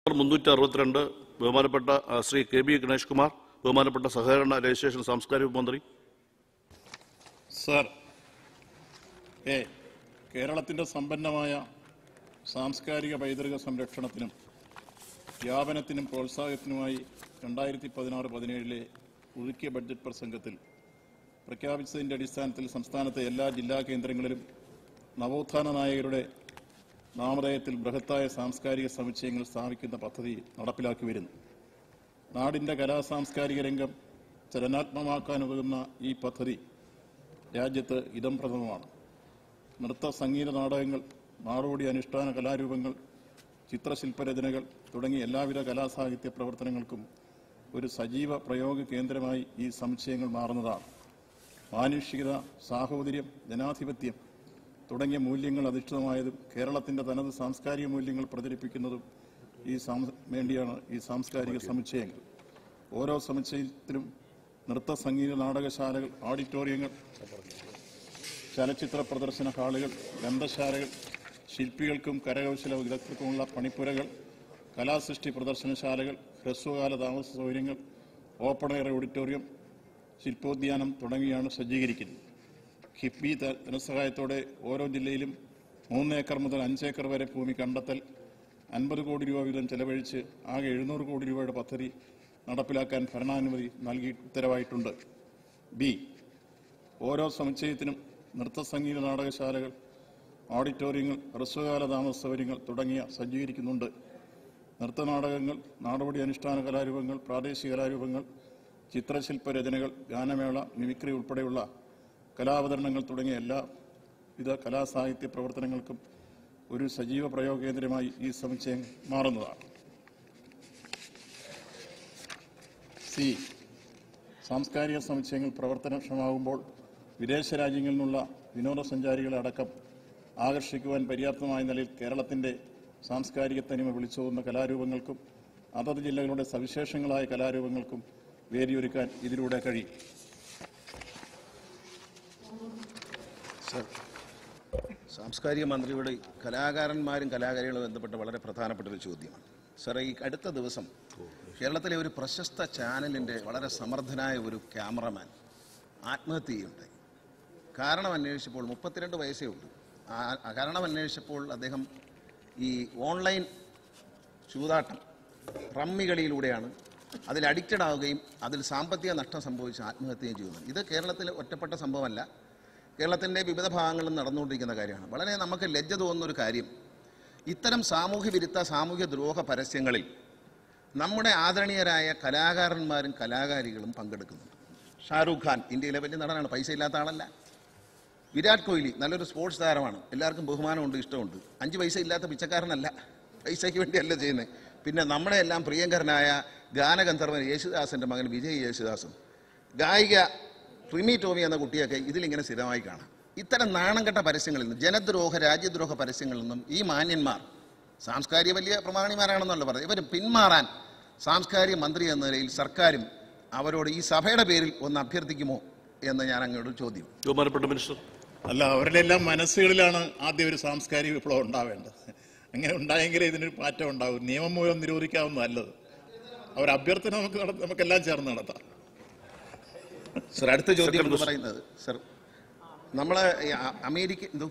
മുന്നൂറ്റി അറുപത്തിരണ്ട് ബഹുമാനപ്പെട്ട ആ, ശ്രീ കെ ബി ഗണേഷ് കുമാർ ബഹുമാനപ്പെട്ട സഹകരണ രജിസ്ട്രേഷൻ സാംസ്കാരിക മന്ത്രി സർ എ കേരളത്തിൻ്റെ സമ്പന്നമായ സാംസ്കാരിക പൈതൃക സംരക്ഷണത്തിനും വ്യാപനത്തിനും പ്രോത്സാഹനത്തിനുമായി രണ്ടായിരത്തി പതിനാറ് പതിനേഴിലെ പുതുക്കിയ ബഡ്ജറ്റ് പ്രസംഗത്തിൽ പ്രഖ്യാപിച്ചതിൻ്റെ അടിസ്ഥാനത്തിൽ സംസ്ഥാനത്തെ എല്ലാ ജില്ലാ കേന്ദ്രങ്ങളിലും നവോത്ഥാന നായകരുടെ നാമധേയത്തിൽ ബൃഹത്തായ സാംസ്കാരിക സമുച്ചയങ്ങൾ സ്ഥാപിക്കുന്ന പദ്ധതി നടപ്പിലാക്കി വരുന്നു നാടിൻ്റെ കലാ സാംസ്കാരിക രംഗം ചലനാത്മകമാക്കാനുതകുന്ന ഈ പദ്ധതി രാജ്യത്ത് ഇതം പ്രഥമമാണ് നൃത്ത സംഗീത നാടകങ്ങൾ നാടോടി അനുഷ്ഠാന കലാരൂപങ്ങൾ ചിത്രശില്പരചനകൾ തുടങ്ങിയ എല്ലാവിധ കലാസാഹിത്യ പ്രവർത്തനങ്ങൾക്കും ഒരു സജീവ പ്രയോഗ കേന്ദ്രമായി ഈ സമുച്ചയങ്ങൾ മാറുന്നതാണ് മാനുഷികത സാഹോദര്യം ജനാധിപത്യം തുടങ്ങിയ മൂല്യങ്ങൾ അധിഷ്ഠിതമായതും കേരളത്തിന്റെ തനത് സാംസ്കാരിക മൂല്യങ്ങൾ പ്രചരിപ്പിക്കുന്നതും ഈ സാം- വേണ്ടിയാണ് ഈ സാംസ്കാരിക സമുച്ചയങ്ങൾ ഓരോ സമുച്ചയത്തിലും നൃത്ത സംഗീത നാടകശാലകൾ ഓഡിറ്റോറിയങ്ങൾ ചലച്ചിത്ര പ്രദർശന ഹാളുകൾ ഗ്രന്ഥശാലകൾ ശില്പികൾക്കും കരകൗശല വിദഗ്ധർക്കുമുള്ള പണിപ്പുരകൾ കലാസൃഷ്ടി പ്രദർശനശാലകൾ ഹ്രസ്വകാല താമസ സൗകര്യങ്ങൾ ഓപ്പൺ എയർ ഓഡിറ്റോറിയം ശില്പോദ്യാനം തുടങ്ങിയാണ് സജ്ജീകരിക്കുന്നത് കിഫ്ബി ധ- ധനസഹായത്തോടെ ഓരോ ജില്ലയിലും മൂന്ന് ഏക്കർ മുതൽ അഞ്ച് ഏക്കർ വരെ ഭൂമി കണ്ടെത്തൽ അൻപത് കോടി രൂപ വീതം ചെലവഴിച്ച് ആകെ എഴുന്നൂറ് കോടി രൂപയുടെ പദ്ധതി നടപ്പിലാക്കാൻ ഭരണാനുമതി നൽകി ഉത്തരവായിട്ടുണ്ട് ബി ഓരോ സമുച്ചയത്തിനും നൃത്ത സംഗീത നാടകശാലകൾ ഓഡിറ്റോറിയങ്ങൾ ഹ്രസ്വകാല താമസ സൗകര്യങ്ങൾ തുടങ്ങിയ സജ്ജീകരിക്കുന്നുണ്ട് നൃത്തനാടകങ്ങൾ നാടോടി അനുഷ്ഠാന കലാരൂപങ്ങൾ പ്രാദേശിക കലാരൂപങ്ങൾ ചിത്രശില്പ രചനകൾ ഗാനമേള മിമിക്രി ഉൾപ്പെടെയുള്ള കലാവതരണങ്ങൾ തുടങ്ങിയ എല്ലാ വിധ കലാസാഹിത്യ പ്രവർത്തനങ്ങൾക്കും ഒരു സജീവ പ്രയോഗ കേന്ദ്രമായി ഈ സമുച്ചയം മാറുന്നതാണ് സി സാംസ്കാരിക സമുച്ചയങ്ങൾ പ്രവർത്തനക്ഷമമാകുമ്പോൾ വിദേശ രാജ്യങ്ങളിൽ നിന്നുള്ള വിനോദസഞ്ചാരികളെ അടക്കം ആകർഷിക്കുവാൻ പര്യാപ്തമായ നിലയിൽ കേരളത്തിന്റെ സാംസ്കാരിക തനിമ വിളിച്ചോതുന്ന കലാരൂപങ്ങൾക്കും അതത് ജില്ലകളുടെ സവിശേഷങ്ങളായ കലാരൂപങ്ങൾക്കും വേദിയൊരുക്കാൻ ഇതിലൂടെ കഴിയും സർ സാംസ്കാരിക മന്ത്രിയുടെ കലാകാരന്മാരും കലാകാരികളും ബന്ധപ്പെട്ട വളരെ പ്രധാനപ്പെട്ട ഒരു ചോദ്യമാണ് സർ ഈ അടുത്ത ദിവസം കേരളത്തിലെ ഒരു പ്രശസ്ത ചാനലിൻ്റെ വളരെ സമർത്ഥനായ ഒരു ക്യാമറമാൻ ആത്മഹത്യ ചെയ്യുണ്ടായി കാരണം അന്വേഷിച്ചപ്പോൾ മുപ്പത്തിരണ്ട് വയസ്സേ ഉള്ളൂ ആ- ആ കാരണം അന്വേഷിച്ചപ്പോൾ അദ്ദേഹം ഈ ഓൺലൈൻ ചൂതാട്ടം റമ്മി കളിയിലൂടെയാണ് അതിൽ അഡിക്റ്റഡ് ആവുകയും അതിൽ സാമ്പത്തിക നഷ്ടം സംഭവിച്ച് ആത്മഹത്യയും ചെയ്യുന്നത് ഇത് കേരളത്തിൽ ഒറ്റപ്പെട്ട സംഭവമല്ല കേരളത്തിൻ്റെ വിവിധ ഭാഗങ്ങളിൽ നടന്നുകൊണ്ടിരിക്കുന്ന കാര്യമാണ് വളരെ നമുക്ക് ലജ്ജ തോന്നുന്ന ഒരു കാര്യം ഇത്തരം സാമൂഹ്യ വിരുദ്ധ സാമൂഹ്യ ദ്രോഹ പരസ്യങ്ങളിൽ നമ്മുടെ ആദരണീയരായ കലാകാരന്മാരും കലാകാരികളും പങ്കെടുക്കുന്നുണ്ട് ഷാരൂഖ് ഖാൻ ഇന്ത്യയിലെ വലിയ നടനാണ് പൈസ ഇല്ലാത്ത ആളല്ല വിരാട് കോഹ്ലി നല്ലൊരു സ്പോർട്സ് താരമാണ് എല്ലാവർക്കും ബഹുമാനമുണ്ട് ഇഷ്ടമുണ്ട് അഞ്ച് പൈസ ഇല്ലാത്ത പിച്ചക്കാരനല്ല പൈസയ്ക്ക് വേണ്ടിയല്ല ചെയ്യുന്നത് പിന്നെ നമ്മുടെ എല്ലാം പ്രിയങ്കരനായ ഗാനഗന്ധർവൻ യേശുദാസിൻ്റെ മകൻ വിജയ് യേശുദാസും ഗായിക റിമി ടോമി എന്ന കുട്ടിയൊക്കെ ഇതിലിങ്ങനെ സ്ഥിരമായി കാണാം ഇത്തരം നാണം കെട്ട പരസ്യങ്ങളിൽ നിന്നും ജനദ്രോഹ രാജ്യദ്രോഹ പരസ്യങ്ങളിൽ നിന്നും ഈ മാന്യന്മാർ സാംസ്കാരിക വലിയ പ്രമാണിമാരാണെന്നല്ല പറഞ്ഞത് ഇവർ പിന്മാറാൻ സാംസ്കാരിക മന്ത്രി എന്ന നിലയിൽ സർക്കാരും അവരോട് ഈ സഭയുടെ പേരിൽ ഒന്ന് അഭ്യർത്ഥിക്കുമോ എന്ന് ഞാൻ അങ്ങോട്ട് ചോദ്യം ബഹുമാനപ്പെട്ട മിനിസ്റ്റർ അല്ല അവരുടെ എല്ലാം മനസ്സുകളിലാണ് ആദ്യം ഒരു സാംസ്കാരിക വിപ്ലവം ഉണ്ടാവേണ്ടത് അങ്ങനെ ഉണ്ടായെങ്കിലേ ഇതിനൊരു മാറ്റം ഉണ്ടാവും നിയമം മൂലം നിരോധിക്കാവുന്ന നല്ലത് അവർ അഭ്യർത്ഥന നമുക്ക് നട- നമുക്കെല്ലാം ചേർന്ന് നടത്താം സർ അടുത്ത ചോദ്യം Second എന്ന് question. പറയുന്നത് സർ നമ്മളെ ഈ അ- അമേരിക്ക എന്തോ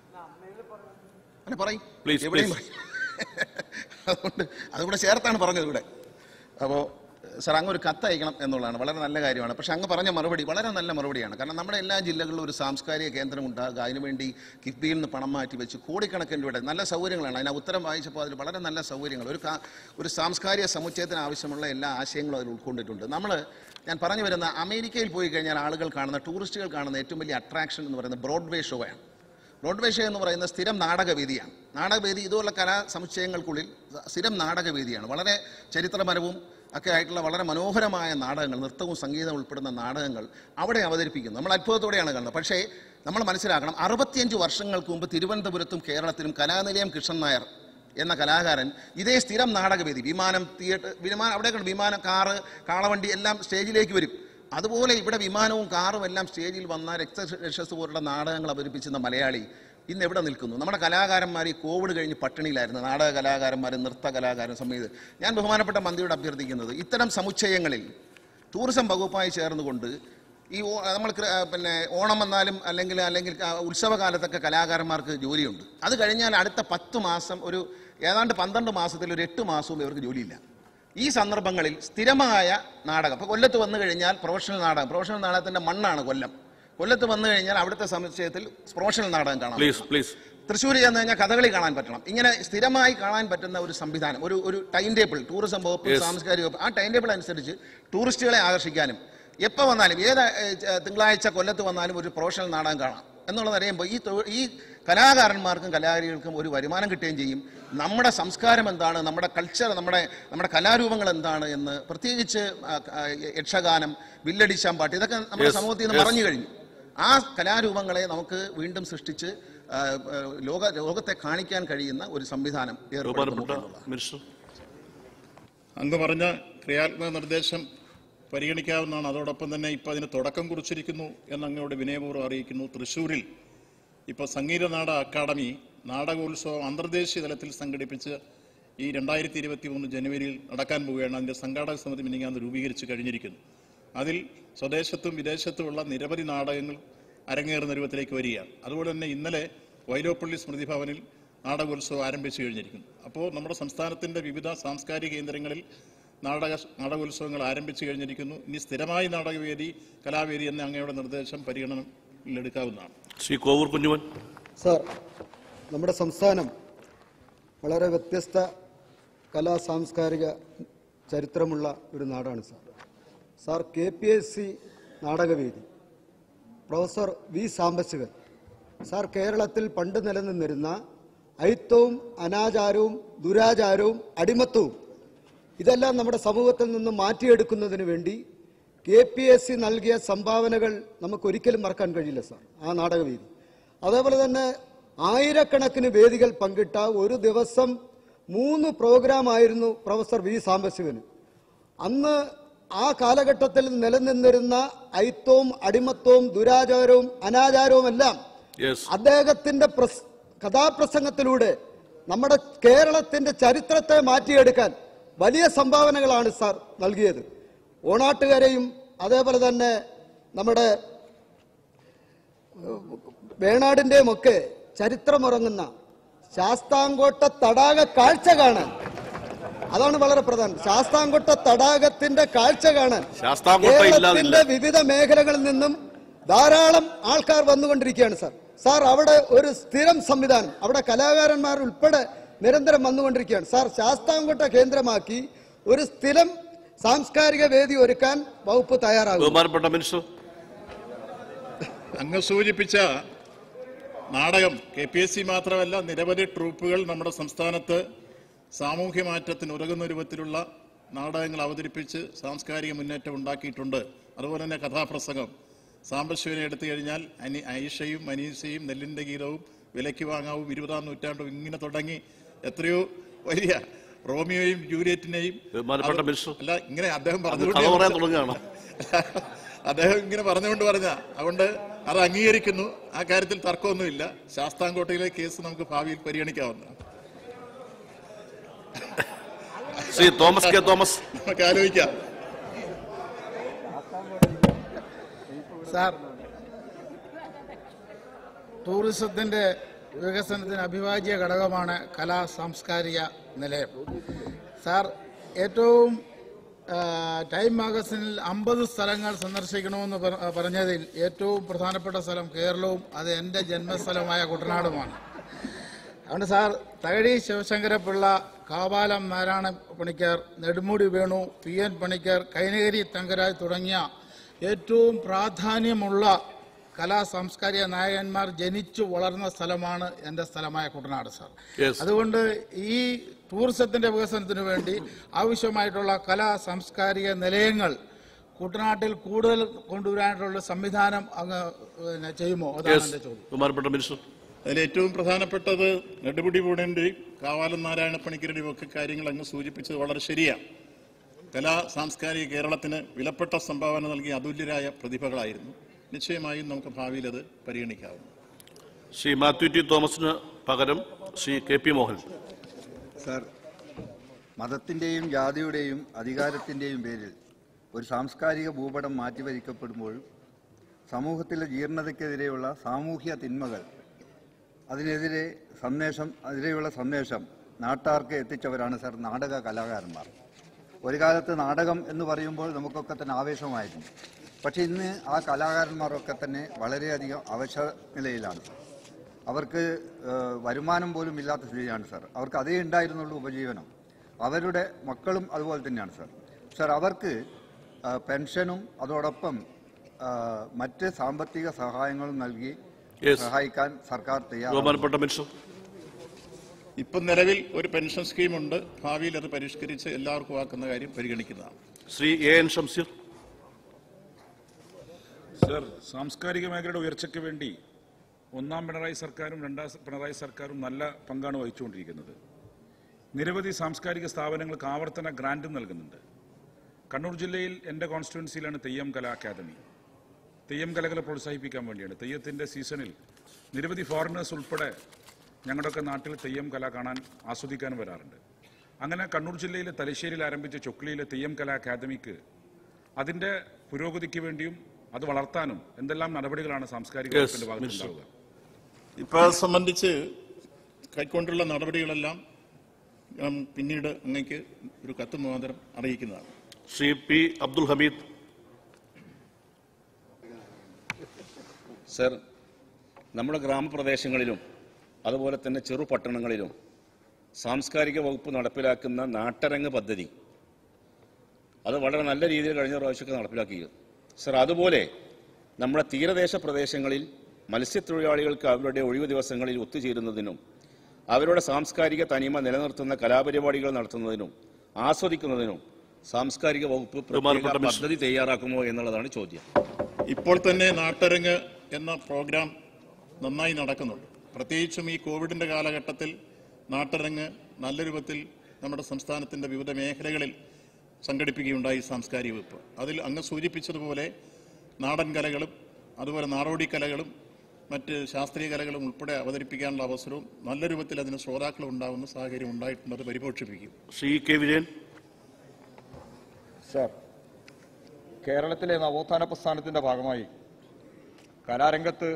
അല്ല പറയും Please, എവിടെയും please. പറയും. അതുകൊണ്ട് അതുകൂടെ ചേർത്താണ് പറഞ്ഞത് ഇവിടെ അപ്പോൾ സർ അങ്ങ് ഒരു കത്ത് അയക്കണം എന്നുള്ളതാണ് വളരെ നല്ല കാര്യമാണ് പക്ഷെ അങ്ങ് പറഞ്ഞ മറുപടി വളരെ നല്ല മറുപടിയാണ് കാരണം നമ്മുടെ എല്ലാ ജില്ലകളിലും ഒരു സാംസ്കാരിക കേന്ദ്രം ഉണ്ടാകുക അതിനുവേണ്ടി കിഫ്ബിയിൽ നിന്ന് പണം മാറ്റി വെച്ച് കോടിക്കണക്കിന് രൂപയുടെ നല്ല സൗകര്യങ്ങളാണ് അതിന് ഉത്തരം വായിച്ചപ്പോൾ അതിൽ വളരെ നല്ല സൗകര്യങ്ങൾ ഒരു കാ- ഒരു സാംസ്കാരിക സമുച്ചയത്തിന് ആവശ്യമുള്ള എല്ലാ ആശയങ്ങളും അതിൽ ഉൾക്കൊണ്ടിട്ടുണ്ട് നമ്മൾ ഞാൻ പറഞ്ഞു വരുന്ന അമേരിക്കയിൽ പോയി കഴിഞ്ഞാൽ ആളുകൾ കാണുന്ന ടൂറിസ്റ്റുകൾ കാണുന്ന ഏറ്റവും വലിയ അട്രാക്ഷൻ എന്ന് പറയുന്നത് ബ്രോഡ്വേ ഷോയാണ് ബ്രോഡ്വേ ഷോ എന്ന് പറയുന്ന സ്ഥിരം നാടകവേദിയാണ് നാടകവേദി ഇതുപോലുള്ള കലാ സമുച്ചയങ്ങൾക്കുള്ളിൽ സ്ഥിരം നാടകവേദിയാണ് വളരെ ചരിത്രപരവും ഒക്കെ ആയിട്ടുള്ള വളരെ മനോഹരമായ നാടകങ്ങൾ നൃത്തവും സംഗീതവും ഉൾപ്പെടുന്ന നാടകങ്ങൾ അവിടെ അവതരിപ്പിക്കുന്നു നമ്മൾ അത്ഭുതത്തോടെയാണ് കാണുന്നത് പക്ഷേ നമ്മൾ മനസ്സിലാക്കണം അറുപത്തിയഞ്ച് വർഷങ്ങൾക്ക് മുമ്പ് തിരുവനന്തപുരത്തും കേരളത്തിലും കലാനിലയം കൃഷ്ണൻ നായർ എന്ന കലാകാരൻ ഇതേ സ്ഥിരം നാടകവേദി വിമാനം തിയേറ്റർ വിമാനം അവിടെ വിമാനം കാറ് കാളവണ്ടി എല്ലാം സ്റ്റേജിലേക്ക് വരും അതുപോലെ ഇവിടെ വിമാനവും കാറും എല്ലാം സ്റ്റേജിൽ വന്ന രക്തരക്ഷസ് പോലുള്ള നാടകങ്ങൾ അവതരിപ്പിച്ചിരുന്ന മലയാളി ഇന്ന് എവിടെ നിൽക്കുന്നു നമ്മുടെ കലാകാരന്മാർ ഈ കോവിഡ് കഴിഞ്ഞ് പട്ടിണിയിലായിരുന്നു നാടക കലാകാരന്മാർ നൃത്ത കലാകാരൻ സമയത്ത് ഞാൻ ബഹുമാനപ്പെട്ട മന്ത്രിയോട് അഭ്യർത്ഥിക്കുന്നത് ഇത്തരം സമുച്ചയങ്ങളിൽ ടൂറിസം വകുപ്പുമായി ചേർന്നുകൊണ്ട് ഈ ഓ- നമ്മൾ ക്ര- പിന്നെ ഓണം വന്നാലും അല്ലെങ്കിൽ അല്ലെങ്കിൽ ആ ഉത്സവകാലത്തൊക്കെ കലാകാരന്മാർക്ക് ജോലിയുണ്ട് അത് കഴിഞ്ഞാൽ അടുത്ത പത്ത് മാസം ഒരു ഏതാണ്ട് പന്ത്രണ്ട് മാസത്തിൽ ഒരു എട്ട് മാസവും ഇവർക്ക് ജോലിയില്ല ഈ സന്ദർഭങ്ങളിൽ സ്ഥിരമായ നാടകം ഇപ്പോൾ കൊല്ലത്ത് വന്നു കഴിഞ്ഞാൽ പ്രൊഫഷണൽ നാടകം പ്രൊഫഷണൽ നാടകത്തിൻ്റെ മണ്ണാണ് കൊല്ലം കൊല്ലത്ത് വന്നു കഴിഞ്ഞാൽ അവിടുത്തെ സമുച്ചയത്തിൽ പ്രൊഫഷണൽ നാടകം കാണാം പ്ലീസ് പ്ലീസ് തൃശ്ശൂർ ചെന്ന് കഴിഞ്ഞാൽ കഥകളി കാണാൻ പറ്റണം ഇങ്ങനെ സ്ഥിരമായി കാണാൻ പറ്റുന്ന ഒരു സംവിധാനം ഒരു ഒരു ടൈം ടേബിൾ ടൂറിസം വകുപ്പ് Yes. സാംസ്കാരിക വകുപ്പ് ആ ടൈം ടേബിൾ അനുസരിച്ച് ടൂറിസ്റ്റുകളെ ആകർഷിക്കാനും എപ്പോൾ വന്നാലും ഏത് ഏഹ്, ച- തിങ്കളാഴ്ച കൊല്ലത്ത് വന്നാലും ഒരു പ്രൊഫഷണൽ നാടകം കാണാം എന്നുള്ളത് അറിയുമ്പോൾ ഈ തൊ- ഈ കലാകാരന്മാർക്കും കലാകാരികൾക്കും ഒരു വരുമാനം കിട്ടുകയും ചെയ്യും നമ്മുടെ സംസ്കാരം എന്താണ് നമ്മുടെ കൾച്ചർ നമ്മുടെ നമ്മുടെ കലാരൂപങ്ങൾ എന്താണ് എന്ന് പ്രത്യേകിച്ച് ആ, ആ, യക്ഷഗാനം വില്ലടിച്ചാമ്പാട്ട് ഇതൊക്കെ നമ്മുടെ Yes, സമൂഹത്തിൽ നിന്ന് yes. മറഞ്ഞു കഴിഞ്ഞു ആ കലാരൂപങ്ങളെ നമുക്ക് വീണ്ടും സൃഷ്ടിച്ച് ആ, ആ, ലോക ലോകത്തെ കാണിക്കാൻ കഴിയുന്ന ഒരു സംവിധാനം ഏർപ്പെടുത്തുന്നു ബഹുമാനപ്പെട്ട എന്നുള്ളതാണ്. മിനിസ്റ്റർ അങ്ങ് പറഞ്ഞ ക്രിയാത്മക നിർദ്ദേശം പരിഗണിക്കാവുന്നതാണ് അതോടൊപ്പം തന്നെ ഇപ്പൊ അതിന് തുടക്കം കുറിച്ചിരിക്കുന്നു എന്ന് അങ്ങയോട് വിനയപൂർവ്വം അറിയിക്കുന്നു തൃശൂരിൽ ഇപ്പൊ സംഗീതനാട അക്കാദമി നാടകോത്സവം അന്തർദേശീയ തലത്തിൽ സംഘടിപ്പിച്ച് ഈ രണ്ടായിരത്തി ഇരുപത്തി മൂന്ന് ജനുവരിയിൽ നടക്കാൻ പോവുകയാണ് അതിന്റെ സംഘാടക സമിതി മിനിങ്ങാന്ന് രൂപീകരിച്ച് കഴിഞ്ഞിരിക്കുന്നു അതിൽ സ്വദേശത്തും വിദേശത്തുമുള്ള നിരവധി നാടകങ്ങൾ അരങ്ങേറുന്ന രൂപത്തിലേക്ക് വരികയാണ് അതുപോലെ തന്നെ ഇന്നലെ വൈലോപ്പള്ളി സ്മൃതി ഭവനിൽ നാടകോത്സവം ആരംഭിച്ചു കഴിഞ്ഞിരിക്കുന്നു അപ്പോൾ നമ്മുടെ സംസ്ഥാനത്തിന്റെ വിവിധ സാംസ്കാരിക കേന്ദ്രങ്ങളിൽ നാടക നാടകോത്സവങ്ങൾ ആരംഭിച്ചു കഴിഞ്ഞിരിക്കുന്നു ഇനി സ്ഥിരമായി നാടകവേദി കലാവേദി എന്ന അങ്ങയുടെ നിർദ്ദേശം പരിഗണനയിലെടുക്കാവുന്നതാണ് ശ്രീ കോവൂർ കുഞ്ഞുമൻ സാർ നമ്മുടെ സംസ്ഥാനം വളരെ വ്യത്യസ്ത കലാ സാംസ്കാരിക ചരിത്രമുള്ള ഒരു നാടാണ് sir sir K P S C നാടകവേദി പ്രൊഫസർ വി സാംബശിവൻ സാർ കേരളത്തിൽ പണ്ട് നിലനിന്നിരുന്ന അയിത്തവും അനാചാരവും ദുരാചാരവും അടിമത്തവും ഇതെല്ലാം നമ്മുടെ സമൂഹത്തിൽ നിന്ന് മാറ്റിയെടുക്കുന്നതിന് വേണ്ടി കെ പി എസ് സി നൽകിയ സംഭാവനകൾ നമുക്ക് ഒരിക്കലും മറക്കാൻ കഴിയില്ല സാർ ആ നാടകവേദി അതേപോലെ തന്നെ ആയിരക്കണക്കിന് വേദികൾ പങ്കിട്ട ഒരു ദിവസം മൂന്ന് പ്രോഗ്രാം ആയിരുന്നു പ്രൊഫസർ വി സാംബശിവന് അന്ന് ആ കാലഘട്ടത്തിൽ നിലനിന്നിരുന്ന അയിത്തവും അടിമത്തവും ദുരാചാരവും അനാചാരവും എല്ലാം യെസ് അദ്ദേഹത്തിന്റെ പ്രസ് കഥാപ്രസംഗത്തിലൂടെ നമ്മുടെ കേരളത്തിന്റെ ചരിത്രത്തെ മാറ്റിയെടുക്കാൻ വലിയ സംഭാവനകളാണ് സാർ നൽകിയത് ഓണാട്ടുകരയും അതേപോലെ തന്നെ നമ്മുടെ ഏഹ്, വേണാടിന്റെയും ഒക്കെ ചരിത്രമുറങ്ങുന്ന ശാസ്താംകോട്ട തടാക കാഴ്ച കാണാൻ അതാണ് വളരെ പ്രധാനം ശാസ്താംകോട്ട തടാകത്തിന്റെ കാഴ്ച കാണാൻ ശാസ്താംകോട്ട ഇല്ലാതില്ല. കേരളത്തിന്റെ വിവിധ മേഖലകളിൽ നിന്നും ധാരാളം ആൾക്കാർ വന്നുകൊണ്ടിരിക്കുകയാണ് സാർ സാർ അവിടെ ഒരു സ്ഥിരം സംവിധാനം അവിടെ കലാകാരന്മാർ ഉൾപ്പെടെ നിരന്തരം വന്നുകൊണ്ടിരിക്കുകയാണ് സാർ ശാസ്താംകോട്ട കേന്ദ്രമാക്കി ഒരു സ്ഥിരം സാംസ്കാരിക വേദി ഒരുക്കാൻ വകുപ്പ് തയ്യാറാകും ബഹുമാനപ്പെട്ട മിനിസ്റ്റർ അങ്ങ് സൂചിപ്പിച്ച നാടകം കെ പി എസ് സി മാത്രമല്ല നിരവധി ട്രൂപ്പുകൾ നമ്മുടെ സംസ്ഥാനത്ത് സാമൂഹ്യ മാറ്റത്തിന് ഉതകുന്ന രൂപത്തിലുള്ള നാടകങ്ങൾ അവതരിപ്പിച്ച് സാംസ്കാരിക മുന്നേറ്റം ഉണ്ടാക്കിയിട്ടുണ്ട് അതുപോലെ തന്നെ കഥാപ്രസംഗം സാമ്പശിവനെ എടുത്തു കഴിഞ്ഞാൽ അനി ഐഷയും മനീഷയും നെല്ലിന്റെ ഗീതവും വിലയ്ക്ക് വാങ്ങാവും ഇരുപതാം നൂറ്റാണ്ടും ഇങ്ങനെ തുടങ്ങി എത്രയോ വലിയ റോമിയോയും ജൂലിയറ്റിനെയും ബഹുമാനപ്പെട്ട അത് മിനിസ്റ്റർ അല്ല ഇങ്ങനെ അദ്ദേഹം അത് കഥ പറയാൻ പറഞ്ഞുകൊണ്ട് തുടങ്ങുകയാണ് അദ്ദേഹം ഇങ്ങനെ പറഞ്ഞുകൊണ്ട് പറഞ്ഞ അതുകൊണ്ട് അത് അംഗീകരിക്കുന്നു ആ കാര്യത്തിൽ തർക്കമൊന്നുമില്ല ശാസ്താംകോട്ടയിലെ കേസ് നമുക്ക് ഭാവിയിൽ പരിഗണിക്കാവുന്നതാണ് ശ്രീ തോമസ് കെ തോമസ് നമുക്ക് ആലോചിക്കാം സാർ ടൂറിസത്തിൻ്റെ വികസനത്തിന് അഭിവാജ്യ ഘടകമാണ് കലാ സാംസ്കാരിക നിലയം സാർ ഏറ്റവും ആ, ടൈം മാഗസിനിൽ അമ്പത് സ്ഥലങ്ങൾ സന്ദർശിക്കണമെന്ന് പറ- പറഞ്ഞതിൽ ഏറ്റവും പ്രധാനപ്പെട്ട സ്ഥലം കേരളവും അത് എൻ്റെ ജന്മസ്ഥലമായ കുട്ടനാടുമാണ് അതുകൊണ്ട് sir Thakazhi Sivasankara Pillai Kavalam Narayana Panicker Nedumudi Venu P N Panicker Kainakari Thankaraj തുടങ്ങിയ ഏറ്റവും പ്രാധാന്യമുള്ള കലാ സാംസ്കാരിക നായകന്മാർ ജനിച്ചു വളർന്ന സ്ഥലമാണ് എൻ്റെ സ്ഥലമായ കുട്ടനാട് സാർ Yes. അതുകൊണ്ട് ഈ ടൂറിസത്തിന്റെ വികസനത്തിന് വേണ്ടി ആവശ്യമായിട്ടുള്ള കലാ സാംസ്കാരിക നിലയങ്ങൾ കുട്ടനാട്ടിൽ കൂടുതൽ കൊണ്ടുവരാനായിട്ടുള്ള സംവിധാനം അങ്ങ് പിന്നെ ചെയ്യുമോ അതാണ് യെസ് എൻ്റെ ചോദ്യം ബഹുമാനപ്പെട്ട മിനിസ്റ്റർ അതിൽ ഏറ്റവും പ്രധാനപ്പെട്ടത് നെടുമുടി പൂണന്റെയും കാവാലം നാരായണ പണിക്കരുടെയും ഒക്കെ കാര്യങ്ങൾ അങ്ങ് സൂചിപ്പിച്ചത് വളരെ ശരിയാണ് കലാ സാംസ്കാരിക കേരളത്തിന് വിലപ്പെട്ട സംഭാവന നൽകിയ അതുല്യരായ പ്രതിഭകളായിരുന്നു നിശ്ചയമായും നമുക്ക് ഭാവിയിൽ അത് പരിഗണിക്കാവുന്നു ശ്രീ മാത്യു ടി തോമസിന് പകരം Shri K P Mohan sir മതത്തിൻ്റെയും ജാതിയുടെയും അധികാരത്തിൻ്റെയും പേരിൽ ഒരു സാംസ്കാരിക ഭൂപടം മാറ്റിവരിക്കപ്പെടുമ്പോൾ സമൂഹത്തിലെ ജീർണതയ്ക്കെതിരെയുള്ള സാമൂഹ്യ തിന്മകൾ അതിനെതിരെ സന്ദേശം അതിരെയുള്ള സന്ദേശം നാട്ടാർക്ക് എത്തിച്ചവരാണ് സർ നാടക കലാകാരന്മാർ ഒരു കാലത്ത് നാടകം എന്ന് പറയുമ്പോൾ നമുക്കൊക്കെ തന്നെ ആവേശമായിരുന്നു പക്ഷേ ഇന്ന് ആ കലാകാരന്മാരൊക്കെ തന്നെ വളരെയധികം അവശ നിലയിലാണ് അവർക്ക് ഏഹ്, വരുമാനം പോലും ഇല്ലാത്ത സ്ഥിതിയാണ് സാർ അവർക്ക് അതേ ഉണ്ടായിരുന്നുള്ളൂ ഉപജീവനം അവരുടെ മക്കളും അതുപോലെ തന്നെയാണ് സാർ സാർ അവർക്ക് ആ, പെൻഷനും അതോടൊപ്പം ആ, മറ്റ് സാമ്പത്തിക സഹായങ്ങളും നൽകി Yes. സഹായിക്കാൻ സർക്കാർ തയ്യാറാണ് ബഹുമാനപ്പെട്ട മിനിസ്റ്റർ ഇപ്പം നിലവിൽ ഒരു പെൻഷൻ സ്കീമുണ്ട് ഭാവിയിൽ അത് പരിഷ്കരിച്ച് എല്ലാവർക്കും ആക്കുന്ന കാര്യം പരിഗണിക്കുന്നതാണ് Shri A N Shamseer sir സാംസ്കാരിക മേഖലയുടെ ഉയർച്ചയ്ക്ക് വേണ്ടി ഒന്നാം പിണറായി സർക്കാരും രണ്ടാം സ- പിണറായി സർക്കാരും നല്ല പങ്കാണ് വഹിച്ചുകൊണ്ടിരിക്കുന്നത് നിരവധി സാംസ്കാരിക സ്ഥാപനങ്ങൾക്ക് ആവർത്തന ഗ്രാന്റും നൽകുന്നുണ്ട് കണ്ണൂർ ജില്ലയിൽ എൻ്റെ കോൺസ്റ്റിറ്റ്യുവൻസിയിലാണ് തെയ്യം കലാ അക്കാദമി തെയ്യം കലകളെ പ്രോത്സാഹിപ്പിക്കാൻ വേണ്ടിയാണ് തെയ്യത്തിൻ്റെ സീസണിൽ നിരവധി ഫോറിനേഴ്സ് ഉൾപ്പെടെ ഞങ്ങളുടെയൊക്കെ നാട്ടിൽ തെയ്യം കല കാണാൻ ആസ്വദിക്കാനും വരാറുണ്ട് അങ്ങനെ കണ്ണൂർ ജില്ലയിലെ തലശ്ശേരിയിൽ ആരംഭിച്ച ചൊക്ലിയിലെ തെയ്യം കലാ അക്കാദമിക്ക് അതിന്റെ പുരോഗതിക്ക് വേണ്ടിയും അത് വളർത്താനും എന്തെല്ലാം നടപടികളാണ് സാംസ്കാരിക Yes, വകുപ്പിന്റെ ഭാഗത്ത് Minister. ഉണ്ടാവുക ഇപ്പോൾ അത് സംബന്ധിച്ച് കൈക്കൊണ്ടുള്ള നടപടികളെല്ലാം ഞാൻ പിന്നീട് അങ്ങേക്ക് ഒരു കത്ത് മുഖാന്തരം അറിയിക്കുന്നതാണ് ശ്രീ പി അബ്ദുൽ ഹമീദ് സർ നമ്മുടെ ഗ്രാമപ്രദേശങ്ങളിലും അതുപോലെ തന്നെ ചെറു പട്ടണങ്ങളിലും സാംസ്കാരിക വകുപ്പ് നടപ്പിലാക്കുന്ന നാട്ടരങ്ങ് പദ്ധതി അത് വളരെ നല്ല രീതിയിൽ കഴിഞ്ഞ പ്രാവശ്യമൊക്കെ നടപ്പിലാക്കി സർ അതുപോലെ നമ്മുടെ തീരദേശ പ്രദേശങ്ങളിൽ മത്സ്യത്തൊഴിലാളികൾക്ക് അവരുടെ ഒഴിവു ദിവസങ്ങളിൽ ഒത്തുചേരുന്നതിനും അവരുടെ സാംസ്കാരിക തനിമ നിലനിർത്തുന്ന കലാപരിപാടികൾ നടത്തുന്നതിനും ആസ്വദിക്കുന്നതിനും സാംസ്കാരിക വകുപ്പ് പ്രത്യേക ബഹുമാനപ്പെട്ട മിനിസ്റ്റർ. പദ്ധതി തയ്യാറാക്കുമോ എന്നുള്ളതാണ് ചോദ്യം ഇപ്പോൾ തന്നെ നാട്ടരങ്ങ് എന്ന പ്രോഗ്രാം നന്നായി നടക്കുന്നുണ്ട് പ്രത്യേകിച്ചും ഈ കോവിഡിന്റെ കാലഘട്ടത്തിൽ നാട്ടരങ്ങ് നല്ല രൂപത്തിൽ നമ്മുടെ സംസ്ഥാനത്തിന്റെ വിവിധ മേഖലകളിൽ സംഘടിപ്പിക്കുകയുണ്ടായി സാംസ്കാരിക വകുപ്പ് അതിൽ അങ്ങ് സൂചിപ്പിച്ചതുപോലെ നാടൻ കലകളും അതുപോലെ നാടോടി കലകളും മറ്റ് ശാസ്ത്രീയ കലകളും ഉൾപ്പെടെ അവതരിപ്പിക്കാനുള്ള അവസരവും നല്ല രൂപത്തിൽ അതിന് ശ്രോതാക്കൾ ഉണ്ടാകുന്ന സാഹചര്യം ഉണ്ടായിട്ടുണ്ട് അത് പരിപോഷിപ്പിക്കും ശ്രീ കെ വിജയൻ സർ കേരളത്തിലെ നവോത്ഥാന പ്രസ്ഥാനത്തിന്റെ ഭാഗമായി കലാരംഗത്ത്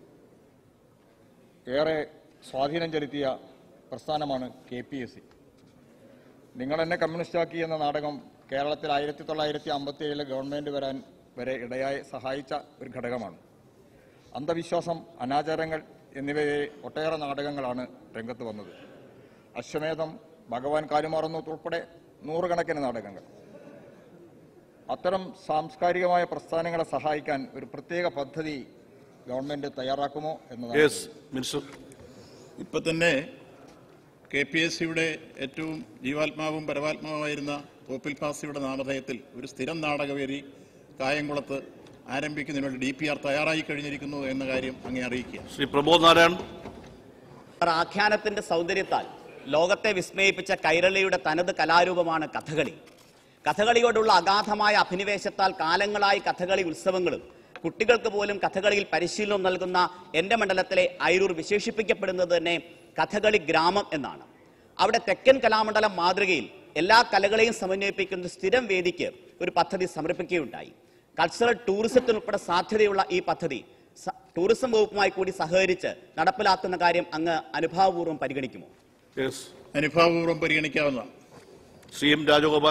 ഏറെ സ്വാധീനം ചെലുത്തിയ പ്രസ്ഥാനമാണ് കെ പി എസ് സി നിങ്ങൾ എന്നെ കമ്മ്യൂണിസ്റ്റാക്കി എന്ന നാടകം കേരളത്തിൽ ആയിരത്തി തൊള്ളായിരത്തി അമ്പത്തി ഏഴിലെ ഗവൺമെന്റ് വരാൻ വരെ ഇടയായി സഹായിച്ച ഒരു ഘടകമാണ് അന്ധവിശ്വാസം അനാചാരങ്ങൾ എന്നിവയെ ഒട്ടേറെ നാടകങ്ങളാണ് രംഗത്ത് വന്നത് അശ്വമേധം ഭഗവാൻ കാലുമാറുന്നു ഉൾപ്പെടെ നൂറുകണക്കിന് നാടകങ്ങൾ അത്തരം സാംസ്കാരികമായ പ്രസ്ഥാനങ്ങളെ സഹായിക്കാൻ ഒരു പ്രത്യേക പദ്ധതി ഗവൺമെന്റ് തയ്യാറാക്കുമോ എന്നതാണ് യെസ് മിനിസ്റ്റർ ഇപ്പൊ തന്നെ കെ പി എസ് സിയുടെ ഏറ്റവും ജീവാത്മാവും പരമാത്മാവുമായിരുന്ന പോപ്പിൽ പാസിയുടെ നാമധേയത്തിൽ ഒരു സ്ഥിരം നാടകവേദി കായംകുളത്ത് ആരംഭിക്കുന്നതിന് വേണ്ടി ഡി പി ആർ തയ്യാറായി കഴിഞ്ഞിരിക്കുന്നു എന്ന കാര്യം അങ്ങേ അറിയിക്കുക ശ്രീ പ്രബോധ് നാരായൺ അവർ ആഖ്യാനത്തിന്റെ സൗന്ദര്യത്താൽ ലോകത്തെ വിസ്മയിപ്പിച്ച കൈരളിയുടെ തനത് കലാരൂപമാണ് കഥകളി കഥകളിയോടുള്ള അഗാധമായ അഭിനിവേശത്താൽ കാലങ്ങളായി കഥകളി ഉത്സവങ്ങളും കുട്ടികൾക്ക് പോലും കഥകളിയിൽ പരിശീലനം നൽകുന്ന എന്റെ മണ്ഡലത്തിലെ അയിരൂർ വിശേഷിപ്പിക്കപ്പെടുന്നത് തന്നെ കഥകളി ഗ്രാമം എന്നാണ് അവിടെ തെക്കൻ കലാമണ്ഡലം മാതൃകയിൽ എല്ലാ കലകളെയും സമന്വയിപ്പിക്കുന്ന സ്ഥിരം വേദിക്ക് ഒരു പദ്ധതി സമർപ്പിക്കുകയുണ്ടായി കൾച്ചറൽ ടൂറിസത്തിനുൾപ്പെടെ സാധ്യതയുള്ള ഈ പദ്ധതി സ- ടൂറിസം വകുപ്പുമായി കൂടി സഹകരിച്ച് നടപ്പിലാക്കുന്ന കാര്യം അങ്ങ് അനുഭാവപൂർവ്വം പരിഗണിക്കുമോ യെസ് അനുഭാവപൂർവ്വം പരിഗണിക്കാവുന്നതാണ് ശ്രീ എം രാജഗോപാൽ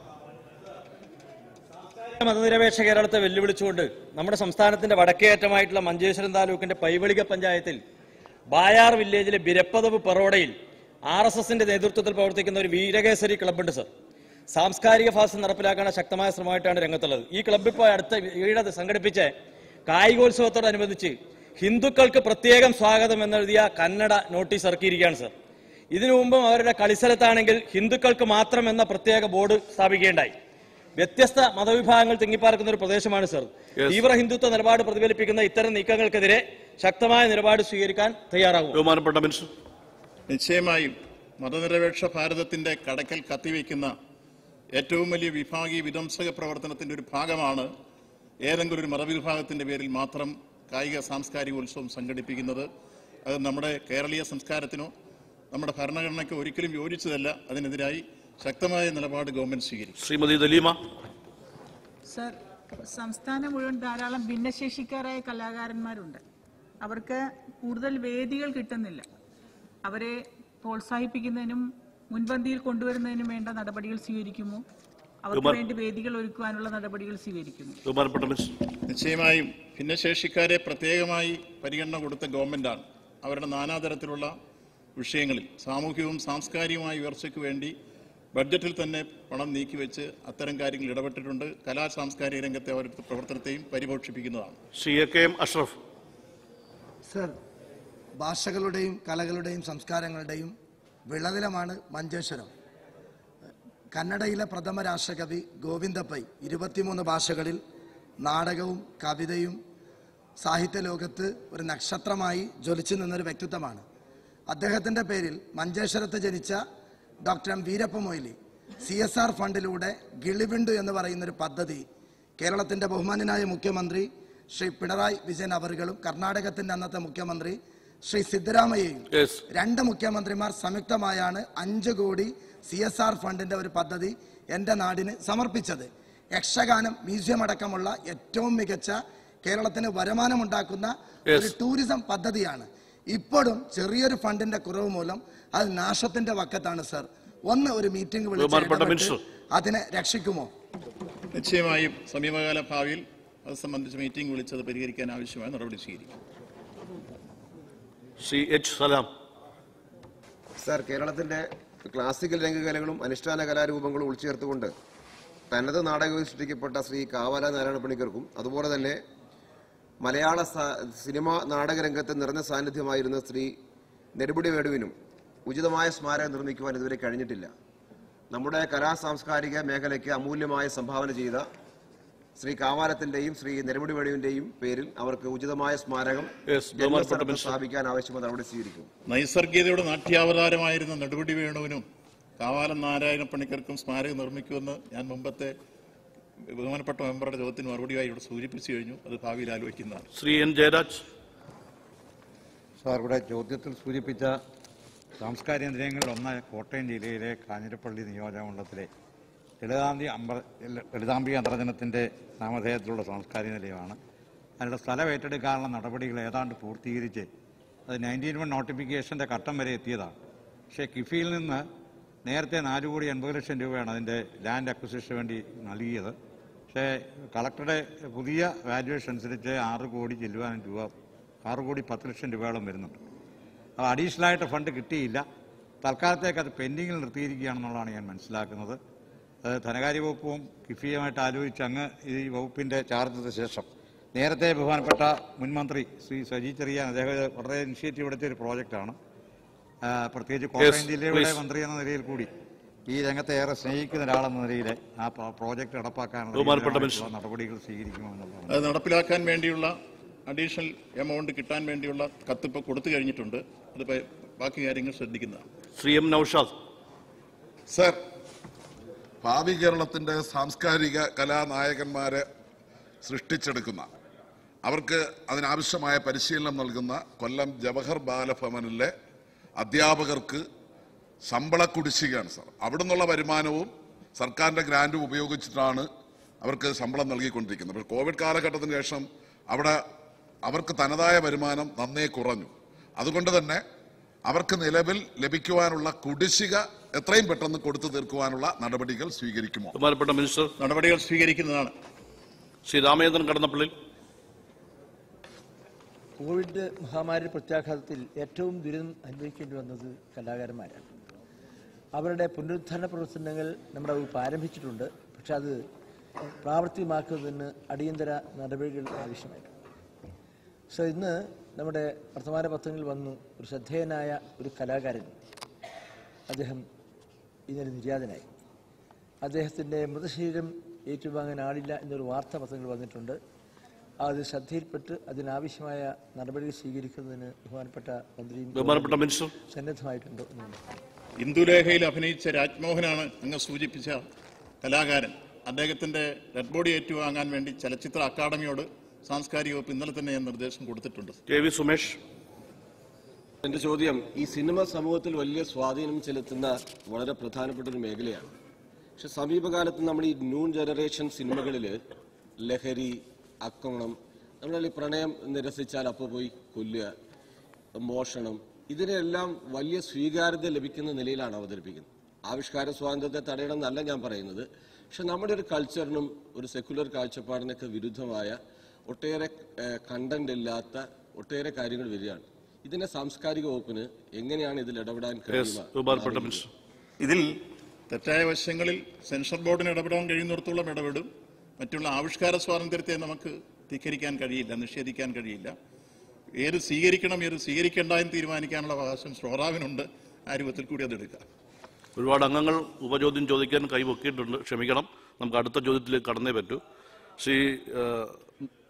മതനിരപേക്ഷ കേരളത്തെ വെല്ലുവിളിച്ചുകൊണ്ട് നമ്മുടെ സംസ്ഥാനത്തിന്റെ വടക്കേയറ്റമായിട്ടുള്ള മഞ്ചേശ്വരം താലൂക്കിന്റെ പൈവളിക പഞ്ചായത്തിൽ ബായാർ വില്ലേജിലെ ബിരപ്പതവ് പെറോടയിൽ ആർ എസ് എസിന്റെ നേതൃത്വത്തിൽ പ്രവർത്തിക്കുന്ന ഒരു വീരകേസരി ക്ലബ്ബുണ്ട് സർ സാംസ്കാരിക ഫാസ്റ്റ് നടപ്പിലാക്കാൻ ശക്തമായ ശ്രമമായിട്ടാണ് രംഗത്തുള്ളത് ഈ ക്ലബ്ബ് ഇപ്പോൾ അടുത്ത ഈയിടെ സംഘടിപ്പിച്ച കായികോത്സവത്തോടനുബന്ധിച്ച് ഹിന്ദുക്കൾക്ക് പ്രത്യേകം സ്വാഗതം എന്നെഴുതിയ കന്നഡ നോട്ടീസ് ഇറക്കിയിരിക്കുകയാണ് സർ ഇതിനു മുമ്പും അവരുടെ കളിസ്ഥലത്താണെങ്കിൽ ഹിന്ദുക്കൾക്ക് മാത്രം എന്ന പ്രത്യേക ബോർഡ് സ്ഥാപിക്കുകയുണ്ടായി വ്യത്യസ്ത മതവിഭാഗങ്ങൾ തിങ്ങിപ്പാർക്കുന്ന ഒരു പ്രദേശമാണ് സർ Yes. തീവ്ര ഹിന്ദുത്വ നിലപാട് പ്രതിഫലിപ്പിക്കുന്ന ഇത്തരം നീക്കങ്ങൾക്കെതിരെ ശക്തമായ നിലപാട് സ്വീകരിക്കാൻ തയ്യാറാകും ബഹുമാനപ്പെട്ട മിനിസ്റ്റർ നിശ്ചയമായും മതനിരപേക്ഷ ഭാരതത്തിന്റെ കടക്കൽ കത്തിവെക്കുന്ന ഏറ്റവും വലിയ വിഭാഗീയ വിധ്വംസക പ്രവർത്തനത്തിന്റെ ഒരു ഭാഗമാണ് ഏതെങ്കിലും ഒരു മതവിഭാഗത്തിന്റെ പേരിൽ മാത്രം കായിക സാംസ്കാരിക ഉത്സവം സംഘടിപ്പിക്കുന്നത് അത് നമ്മുടെ കേരളീയ സംസ്കാരത്തിനോ നമ്മുടെ ഭരണഘടനയ്ക്കോ ഒരിക്കലും യോജിച്ചതല്ല അതിനെതിരായി ശക്തമായ നിലപാട് ഗവൺമെന്റ് സ്വീകരിക്കും ശ്രീമതി ദലീമ സർ സംസ്ഥാനം മുഴുവൻ ധാരാളം ഭിന്നശേഷിക്കാരായ കലാകാരന്മാരുണ്ട് അവർക്ക് കൂടുതൽ വേദികൾ കിട്ടുന്നില്ല അവരെ പ്രോത്സാഹിപ്പിക്കുന്നതിനും മുൻപന്തിയിൽ കൊണ്ടുവരുന്നതിനും വേണ്ട നടപടികൾ സ്വീകരിക്കുമോ അവർക്ക് ബഹുമാ- വേണ്ടി വേദികൾ ഒരുക്കുവാനുള്ള നടപടികൾ സ്വീകരിക്കുന്നു ബഹുമാനപ്പെട്ട മിനിസ്റ്റർ നിശ്ചയമായും ഭിന്നശേഷിക്കാരെ പ്രത്യേകമായി പരിഗണന കൊടുത്ത ഗവൺമെന്റാണ് അവരുടെ നാനാതരത്തിലുള്ള വിഷയങ്ങളിൽ സാമൂഹികവും സാംസ്കാരികമായ ഉയർച്ചയ്ക്ക് വേണ്ടി ബഡ്ജറ്റിൽ തന്നെ പണം നീക്കിവെച്ച് അത്തരം കാര്യങ്ങളിൽ ഇടപെട്ടിട്ടുണ്ട് കലാ സാംസ്കാരിക രംഗത്തെ അവരുടെ പ്രവർത്തനത്തെയും പരിപോഷിപ്പിക്കുന്നതാണ് Shri A K M Ashraf sir ഭാഷകളുടെയും കലകളുടെയും സംസ്കാരങ്ങളുടെയും വിളനിലമാണ് മഞ്ചേശ്വരം കന്നഡയിലെ പ്രഥമ രാഷ്ട്രകവി ഗോവിന്ദ പൈ ഇരുപത്തിമൂന്ന് ഭാഷകളിൽ നാടകവും കവിതയും സാഹിത്യ ലോകത്ത് ഒരു നക്ഷത്രമായി ജ്വലിച്ചു നിന്നൊരു വ്യക്തിത്വമാണ് അദ്ദേഹത്തിൻ്റെ പേരിൽ മഞ്ചേശ്വരത്ത് ജനിച്ച doctor M Veerappa Moily C S R ഫണ്ടിലൂടെ ഗിളിവിണ്ടു എന്ന് പറയുന്നൊരു പദ്ധതി കേരളത്തിൻ്റെ ബഹുമാന്യനായ മുഖ്യമന്ത്രി ശ്രീ പിണറായി വിജയൻ അവറുകളും കർണാടകത്തിൻ്റെ അന്നത്തെ മുഖ്യമന്ത്രി ശ്രീ സിദ്ധരാമയ്യയും യെസ് രണ്ട് മുഖ്യമന്ത്രിമാർ സംയുക്തമായാണ് അഞ്ച് കോടി സി എസ് ആർ ഫണ്ടിന്റെ ഒരു പദ്ധതി എൻ്റെ നാടിന് സമർപ്പിച്ചത് യക്ഷഗാനം മ്യൂസിയം അടക്കമുള്ള ഏറ്റവും മികച്ച കേരളത്തിന് വരുമാനമുണ്ടാക്കുന്ന ഒരു ടൂറിസം പദ്ധതിയാണ് ഇപ്പോഴും ചെറിയൊരു ഫണ്ടിന്റെ കുറവ് മൂലം അത് നാശത്തിന്റെ വക്കത്താണ് സർ ഒന്ന് ഒരു മീറ്റിംഗ് ബഹുമാനപ്പെട്ട വിളിച്ച് മിനിസ്റ്റർ. അതിനെ രക്ഷിക്കുമോ നിശ്ചയമായും സമീപകാല ഭാവിയിൽ അത് സംബന്ധിച്ച് മീറ്റിംഗ് വിളിച്ചത് പരിഹരിക്കാൻ ആവശ്യമായ നടപടി സ്വീകരിക്കും ശ്രീ എച്ച് സലാം സാർ കേരളത്തിന്റെ ക്ലാസിക്കൽ രംഗകലകളും അനുഷ്ഠാന കലാരൂപങ്ങളും ഉൾച്ചേർത്തുകൊണ്ട് തനത് നാടകത്തിൽ സൃഷ്ടിക്കപ്പെട്ട ശ്രീ കാവാല നാരായണ പണിക്കർക്കും അതുപോലെ തന്നെ മലയാള സ- സിനിമ നാടകരംഗത്ത് നിറഞ്ഞ സാന്നിധ്യമായിരുന്ന ശ്രീ നെടുമുടി വേടുവിനും ഉചിതമായ സ്മാരകം നിർമ്മിക്കുവാൻ ഇതുവരെ കഴിഞ്ഞിട്ടില്ല നമ്മുടെ കലാ സാംസ്കാരിക മേഖലയ്ക്ക് അമൂല്യമായ സംഭാവന ചെയ്ത ശ്രീ കാവാലത്തിന്റെയും ശ്രീ നെടുമുടി വേടുവിന്റെയും പേരിൽ അവർക്ക് ഉചിതമായ സ്മാരകം Yes, ബഹുമാനപ്പെട്ട ജന്മസ്ഥലത്ത് മിനിസ്റ്റർ. സ്ഥാപിക്കാൻ ആവശ്യമായ നടപടി സ്വീകരിക്കും നൈസർഗീയതയുടെ നാട്യാവതാരമായിരുന്ന നെടുപടി വേണുവിനും കാവാലം നാരായണ പണിക്കർക്കും സ്മാരകം നിർമ്മിക്കുമെന്ന് ഞാൻ മുമ്പത്തെ ബഹുമാനപ്പെട്ട മെമ്പറുടെ ചോദ്യത്തിന് മറുപടിയായി ഇവിടെ സൂചിപ്പിച്ചു കഴിഞ്ഞു അത് ഭാവിയിൽ ആലോചിക്കുന്നതാണ് ശ്രീ എൻ ജയരാജ് സാർ ഇവിടെ ചോദ്യത്തിൽ സൂചിപ്പിച്ച സാംസ്കാരിക നിലയങ്ങളിൽ ഒന്ന് കോട്ടയം ജില്ലയിലെ കാഞ്ഞിരപ്പള്ളി നിയോജകമണ്ഡലത്തിലെ ലളിതാംബി അമ്പ ലളിതാംബിക അന്തർജനത്തിൻ്റെ നാമധേയത്തിലുള്ള സാംസ്കാരിക നിലയമാണ് അതിനുള്ള സ്ഥലം ഏറ്റെടുക്കാനുള്ള നടപടികൾ ഏതാണ്ട് പൂർത്തീകരിച്ച് അത് നയൻറ്റീൻ വൺ നോട്ടിഫിക്കേഷൻ്റെ ഘട്ടം വരെ എത്തിയതാണ് പക്ഷേ കിഫിയിൽ നിന്ന് നേരത്തെ നാല് കോടി എൺപത് ലക്ഷം രൂപയാണ് അതിൻ്റെ ലാൻഡ് അക്വിസിഷന് വേണ്ടി നൽകിയത് പക്ഷേ കളക്ടറുടെ പുതിയ വാല്യുവേഷൻ അനുസരിച്ച് ആറ് കോടി ചെല്ലുവാനും രൂപ ആറ് കോടി പത്ത് ലക്ഷം രൂപയോളം വരുന്നുണ്ട് അത് അഡീഷണൽ ആയിട്ട് ഫണ്ട് കിട്ടിയില്ല തൽക്കാലത്തേക്ക് അത് പെൻഡിങ്ങിൽ നിർത്തിയിരിക്കുകയാണെന്നുള്ളതാണ് ഞാൻ മനസ്സിലാക്കുന്നത് അത് ധനകാര്യ വകുപ്പും കിഫിയുമായിട്ട് ആലോചിച്ച് അങ്ങ് ഈ വകുപ്പിൻ്റെ ചാർജ് ചെയ്ത ശേഷം നേരത്തെ ബഹുമാനപ്പെട്ട മുൻ മന്ത്രി ശ്രീ സജി ചെറിയാൻ അദ്ദേഹം ഇത് വളരെ ഇനിഷ്യേറ്റീവ് എടുത്ത ഒരു പ്രോജക്റ്റാണ് ആ, പ്രത്യേകിച്ച് കോട്ടയം ജില്ലയുടെ please. മന്ത്രി എന്ന നിലയിൽ കൂടി ഈ രംഗത്തെ ഏറെ സ്നേഹിക്കുന്ന ഒരാളെന്ന നിലയിൽ ആ പ്ര- പ്രോജക്റ്റ് നടപ്പാക്കാനുള്ള ബഹുമാനപ്പെട്ട രീതിയിലുള്ള നടപടികൾ സ്വീകരിക്കുമെന്നുള്ളതാണ് അത് നടപ്പിലാക്കാൻ വേണ്ടിയുള്ള അഡീഷണൽ എമൗണ്ട് കിട്ടാൻ വേണ്ടിയുള്ള കത്തിപ്പ് കൊടുത്തു കഴിഞ്ഞിട്ടുണ്ട് അത് പ- ബാക്കി കാര്യങ്ങൾ ശ്രദ്ധിക്കുന്നതാണ് ശ്രീ എം നൌഷാദ് സർ ഭാവി കേരളത്തിന്റെ സാംസ്കാരിക കലാനായകന്മാരെ സൃഷ്ടിച്ചെടുക്കുന്ന അവർക്ക് അതിനാവശ്യമായ പരിശീലനം നൽകുന്ന കൊല്ലം ജവഹർ ബാലഭവനിലെ അധ്യാപകർക്ക് ശമ്പള കുടിശ്ശികയാണ് സർ അവിടെ നിന്നുള്ള വരുമാനവും സർക്കാരിന്റെ ഗ്രാൻഡും ഉപയോഗിച്ചിട്ടാണ് അവർക്ക് ശമ്പളം നൽകിക്കൊണ്ടിരിക്കുന്നത് പക്ഷേ കോവിഡ് കാലഘട്ടത്തിന് ശേഷം അവിടെ അവർക്ക് തനതായ വരുമാനം നന്നേ കുറഞ്ഞു അതുകൊണ്ട് തന്നെ അവർക്ക് നിലവിൽ ലഭിക്കുവാനുള്ള കുടിശ്ശിക എത്രയും പെട്ടെന്ന് കൊടുത്തു തീർക്കുവാനുള്ള നടപടികൾ സ്വീകരിക്കുമോ ബഹുമാനപ്പെട്ട മിനിസ്റ്റർ നടപടികൾ സ്വീകരിക്കുന്നതാണ് ശ്രീ രാമചന്ദ്രൻ കടന്നപ്പള്ളി കോവിഡ് മഹാമാരി പ്രത്യാഘാതത്തിൽ ഏറ്റവും ദുരിതം അനുഭവിക്കേണ്ടി വന്നത് കലാകാരന്മാരാണ് അവരുടെ പുനരുദ്ധാരണ പ്രവർത്തനങ്ങൾ നമ്മുടെ വകുപ്പ് ആരംഭിച്ചിട്ടുണ്ട് പക്ഷെ അത് പ്രാവർത്തികമാക്കുന്നതിന് അടിയന്തര നടപടികൾ ആവശ്യമായിട്ടുണ്ട് സോ ഇന്ന് നമ്മുടെ വർത്തമാന പത്രങ്ങളിൽ വന്നു ഒരു ശ്രദ്ധേയനായ ഒരു കലാകാരൻ അദ്ദേഹം ഇന്നലെ നിര്യാതനായി അദ്ദേഹത്തിൻ്റെ മൃതശരീരം ഏറ്റുവാങ്ങാൻ ആളില്ല എന്നൊരു വാർത്ത പത്രങ്ങളിൽ വന്നിട്ടുണ്ട് അത് ശ്രദ്ധയിൽപ്പെട്ട് അതിനാവശ്യമായ നടപടികൾ സ്വീകരിക്കുന്നതിന് ബഹുമാനപ്പെട്ട മന്ത്രിയും ബഹുമാനപ്പെട്ട മിനിസ്റ്റർ സന്നദ്ധമായിട്ടുണ്ടോ എന്നുണ്ട് ഇന്ദുലേഖയിൽ അഭിനയിച്ച രാജ്മോഹനാണ് അങ്ങ് സൂചിപ്പിച്ച കലാകാരൻ അദ്ദേഹത്തിന്റെ ഡെഡ് ബോഡി ഏറ്റുവാങ്ങാൻ വേണ്ടി ചലച്ചിത്ര അക്കാദമിയോട് സാംസ്കാരിക വകുപ്പ് ഇന്നലെ തന്നെ ഞാൻ നിർദ്ദേശം കൊടുത്തിട്ടുണ്ട് കെ വി സുമേഷ് എൻ്റെ ചോദ്യം ഈ സിനിമ സമൂഹത്തിൽ വലിയ സ്വാധീനം ചെലുത്തുന്ന വളരെ പ്രധാനപ്പെട്ട ഒരു മേഖലയാണ് പക്ഷെ സമീപകാലത്ത് നമ്മൾ ഈ ന്യൂ ജനറേഷൻ സിനിമകളിൽ ലഹരി ആക്രമണം നമ്മൾ ഈ പ്രണയം നിരസിച്ചാൽ അപ്പോൾ പോയി കൊല്ലുക മോഷണം ഇതിനെല്ലാം വലിയ സ്വീകാര്യത ലഭിക്കുന്ന നിലയിലാണ് അവതരിപ്പിക്കുന്നത് ആവിഷ്കാര സ്വാതന്ത്ര്യത്തെ തടയണം എന്നല്ല ഞാൻ പറയുന്നത് പക്ഷെ നമ്മുടെ ഒരു കൾച്ചറിനും ഒരു സെക്കുലർ കാഴ്ചപ്പാടിനൊക്കെ വിരുദ്ധമായ ഒട്ടേറെ കണ്ടന്റ് ഇല്ലാത്ത ഒട്ടേറെ കാര്യങ്ങൾ വരികയാണ് ഇതിനെ സാംസ്കാരിക വകുപ്പിന് എങ്ങനെയാണ് ഇതിൽ ഇടപെടാൻ ബഹുമാനപ്പെട്ട മിനിസ്റ്റർ ഇതിൽ തെറ്റായ വശങ്ങളിൽ സെൻസർ ബോർഡിന് ഇടപെടാൻ കഴിയുന്നിടത്തോളം ഇടപെടും മറ്റുള്ള ആവിഷ്കാര സ്വാതന്ത്ര്യത്തെ നമുക്ക് ധിക്കരിക്കാൻ കഴിയില്ല നിഷേധിക്കാൻ കഴിയില്ല ഏത് സ്വീകരിക്കണം ഏത് സ്വീകരിക്കേണ്ട എന്ന് തീരുമാനിക്കാനുള്ള അവകാശം ശ്രോതാവിനുണ്ട് ആ രൂപത്തിൽ കൂടി അത് എടുക്കാം ഒരുപാട് അംഗങ്ങൾ ഉപചോദ്യം ചോദിക്കാൻ കൈപൊക്കിയിട്ടുണ്ട് ക്ഷമിക്കണം നമുക്ക് അടുത്ത ചോദ്യത്തിലേക്ക് കടന്നേ പറ്റൂ ശ്രീ ആ,